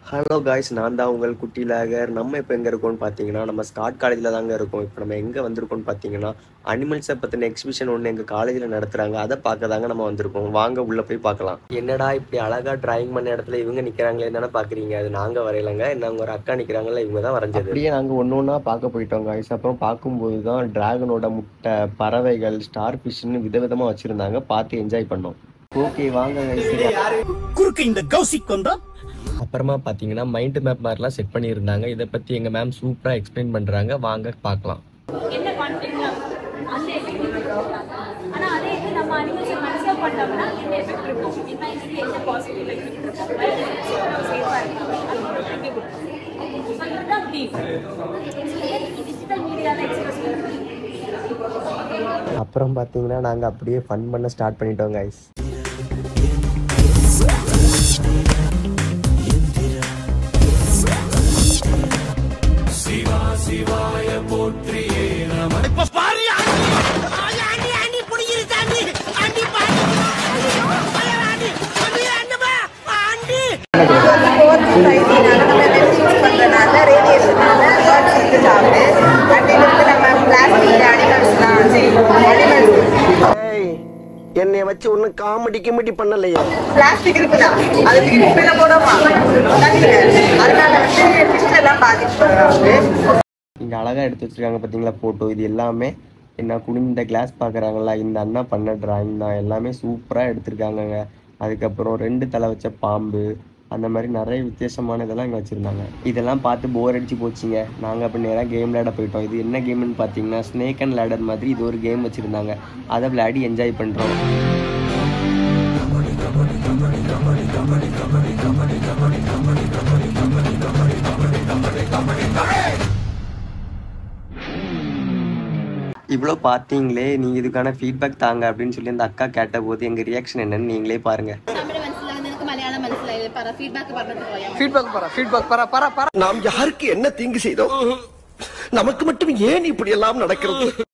Hello guys நான் தான் உங்கள் குட்டி லாகர் நம்ம இப்போ எங்கே இருக்கோம்னு பார்த்தீங்கன்னா நம்ம ஸ்காட் காலேஜில் தாங்க இருக்கோம் இப்போ நம்ம எங்கே வந்திருக்கோம்னு பார்த்தீங்கன்னா அனிமல்ஸை பற்றின எக்ஸிபிஷன் ஒன்று எங்கள் காலேஜில் நடத்துகிறாங்க அதை பார்க்க தாங்க நம்ம வந்திருக்கோம் வாங்க உள்ளே போய் பார்க்கலாம் என்னடா இப்படி அழகாக டிராயிங் பண்ண இடத்துல இவங்க நிற்கிறாங்களே தானே பார்க்குறீங்க அது நாங்கள் வரையலங்க நாங்கள் ஒரு அக்கா நிற்கிறாங்களே இவங்க தான் வரைஞ்சது அப்படியே நாங்கள் ஒன்று ஒன்றா பார்க்க போயிட்டோம் காய்ஸ் அப்புறம் பார்க்கும்போது தான் டிராகனோட முட்டை பறவைகள் ஸ்டார் ஃபிஷ்னு விதவிதமாக வச்சுருந்தாங்க பார்த்து என்ஜாய் பண்ணோம் ஓகே வாங்க guys. குறுக்கு இந்த கௌசிக் வந்தா அப்புறமா பார்த்தீங்கன்னா மைண்ட் மேப் மாதிரிலாம் செட் பண்ணியிருந்தாங்க இதை பற்றி எங்கள் மேம் சூப்பராக எக்ஸ்பிளைன் பண்ணுறாங்க வாங்க பார்க்கலாம் என்ன கான்ஃபிளிக்ட் அந்த எஃபெக்ட் இருக்கும் ஆனா அதே இது நம்ம அனிமல்ஸை கன்சர்வ் பண்ணோம்னா என்ன எஃபெக்ட் இருக்கும் என்ன இதுக்கு என்ன பாசிட்டிவ் எஃபெக்ட் இருக்கும் சேஃபா இருக்கும் அது ஒரு ரிவ்யூ கொடுக்கும் ஸோ இதுதான் தீம் டிஜிட்டல் மீடியாவில் எக்ஸ்பிரஸ் அப்புறம் பார்த்தீங்கன்னா நாங்கள் அப்படியே ஃபன் பண்ண ஸ்டார்ட் பண்ணிட்டோம் கைஸ் இப்ப பாரு ஆண்டி ஆண்டி புடிங்கிருச்சு ஆண்டி ஆண்டி பாரு ஆண்டி ஆண்டி ஆண்டமா ஆண்டி ஃபோர்த் சைஸ்னால நம்ம ரெஸ்டிங்ஸ் பண்ணுறதுனால ரேடியேஷனால பேர்ட்ஸ் வந்து சாப்பிடு அண்ட் இதுக்கு நம்ம பிளாஸ்டிக் அனிமல்ஸ்லாம் அனிமல்ஸ் என்னை வச்சு ஒன்னும் காமெடி கிமெடி பண்ணலையே பிளாஸ்டிக் இருக்குதா அது தூக்கி குப்பையில போடாமா தண்ணியில அதனால வந்து ஃபிஷ் எல்லாம் பாதிப்பு வரும். இங்கே அழகாக எடுத்து வச்சிருக்காங்க பார்த்தீங்களா ஃபோட்டோ இது எல்லாமே என்ன குனிந்த கிளாஸ் பார்க்குறாங்களா இந்த அண்ணா பண்ண டிராயிங் தான் எல்லாமே சூப்பராக எடுத்திருக்காங்கங்க அதுக்கப்புறம் ரெண்டு தலை வச்ச பாம்பு அந்த மாதிரி நிறைய வித்தியாசமான இதெல்லாம் இங்கே வச்சுருந்தாங்க இதெல்லாம் பார்த்து போர் அடிச்சு போச்சுங்க நாங்கள் அப்படி நேராக கேம் விளையாட போயிட்டோம் இது என்ன கேம்னு பார்த்தீங்கன்னா ஸ்னேக் அண்ட் லேடர் மாதிரி இது ஒரு கேம் வச்சுருந்தாங்க அதை விளையாடி என்ஜாய் பண்ணுறோம் இவ்வளோ பார்த்தீங்களே நீங்கள் இதுக்கான ஃபீட்பேக் தாங்க அப்படின்னு சொல்லி அந்த அக்கா கேட்ட போது எங்கள் ரியாக்ஷன் என்னன்னு நீங்களே பாருங்கள் തമിഴ് മനസ്സിലാകുന്ന നിനക്ക് മലയാളം മനസ്സിലായില്ലേ പറ ഫീഡ്ബാക്ക് പറഞ്ഞിട്ട് പോയാ நாம் யாருக்கு என்ன தீங்கு செய்தோம் நமக்கு மட்டும் ஏன் இப்படி எல்லாம் நடக்கிறது